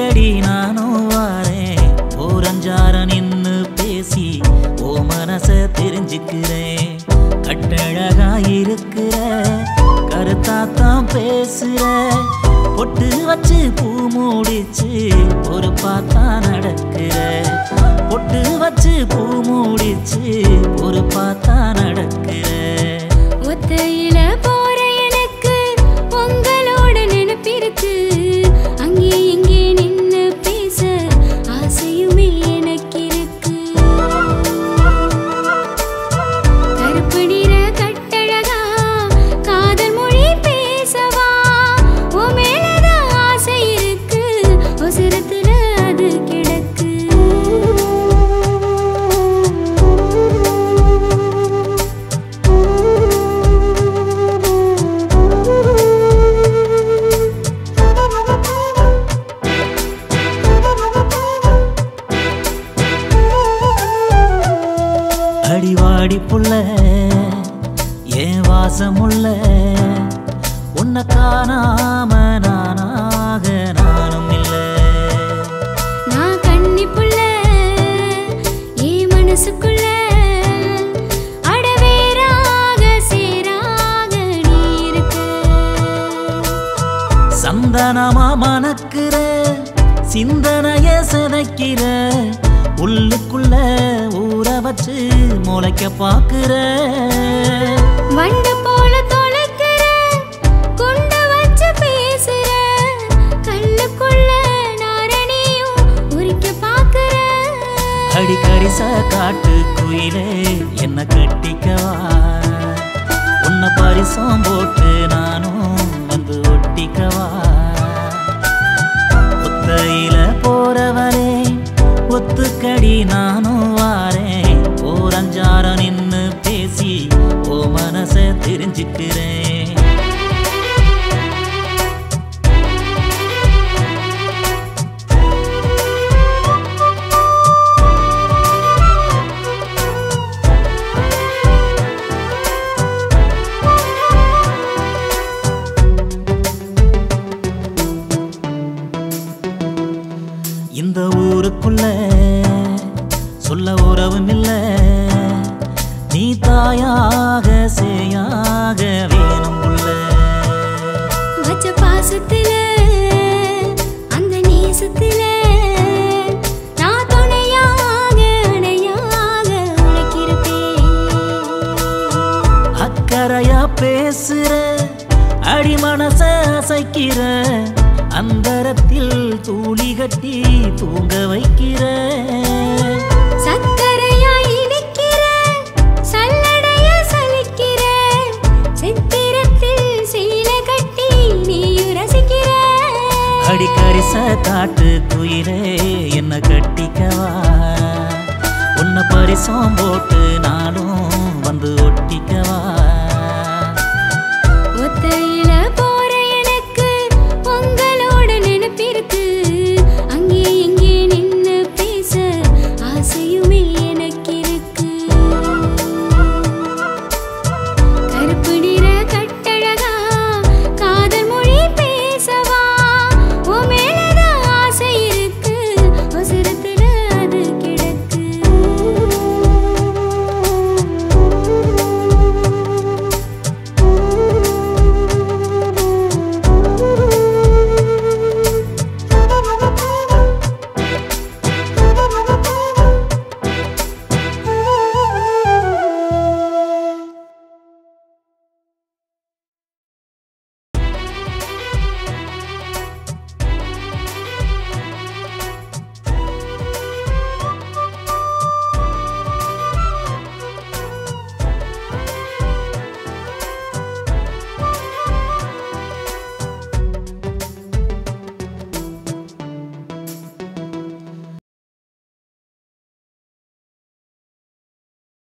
ஒத்துக்கடி நானும் வாரேன் ஓரஞ்சார நின்னு பேசி ஓ மனச தெரிஞ்சுக்கிறேன் கட்டழகா இருக்கிற கருத்தாத்தான் பேசுற பொட்டு வச்சு பூ மூடிச்சு ஒரு பார்த்தா நடக்கிற பொட்டு வச்சு பூ மூடிச்சு ஒரு பார்த்தா நடக்கிற ஒத்தையில போற எனக்கு உங்களோட நினைப்பிருக்கு அங்கே இங்கே நின்னு பேச ஆசையுமே எனக்கு இருக்கு கருப்பு நிற கட்டழகா காதல் மொழி பேசவா உன் மேலதான் ஆசை இருக்கு உசரத்துல அது கிடக்கு அடிவாடி புள்ள ஏன் வாசமுள்ள உன்னை காணாம நானாக நானும் இல்லை நான் கன்னிப்புள்ள என் மனசுக்குள்ள அடவேராக சேராக நீ இருக்க சந்தனமா மணக்கிற சிந்தனைய சிதைக்கிற உள்ளுக்குள்ள ஊற வச்சு முளைக்க பாக்குற வண்டு போல தொலைக்கிற கொண்டு வச்சு பேசுற கல்லுக்குள்ள நாரணியும் உரிக்க பாக்குற அடிக்கரிச காட்டு குயிலே என்ன கட்டிக்கவா உன்னை பரிசம் போட்டு நானும் வந்து ஒட்டிக்கவா ஒத்தையில போறவரே ஒத்துக்கடி நானும் வாரேன் ஓரஞ்சாரம் நின்னு பேசி ஓ மனச தெரிஞ்சுக்கிறேன் இந்த ஊருக்குள்ள சொல்ல உறவும் இல்ல நீ தாயாக சேயாக வேணும் புள்ள வச்ச பாசத்துல அந்த நேசத்துல நான் துணையாக அணையாக உனக்கிருப்பேன் அக்கறையா பேசுற அடி மனச அசைக்கிற அந்தரத்தில் தூளி கட்டி தூங்க வைக்கிற சக்கரையாய் இனிக்கிற சல்லடைய சலிக்கிற சித்திரத்தில் சீல கட்டி நீயும் ரசிக்கிற அடிக்கரிச காட்டு குயிலே என்ன கட்டிக்கவா உன்னை பரிசம் போட்டு நானும் வந்து ஒட்டிக்கவா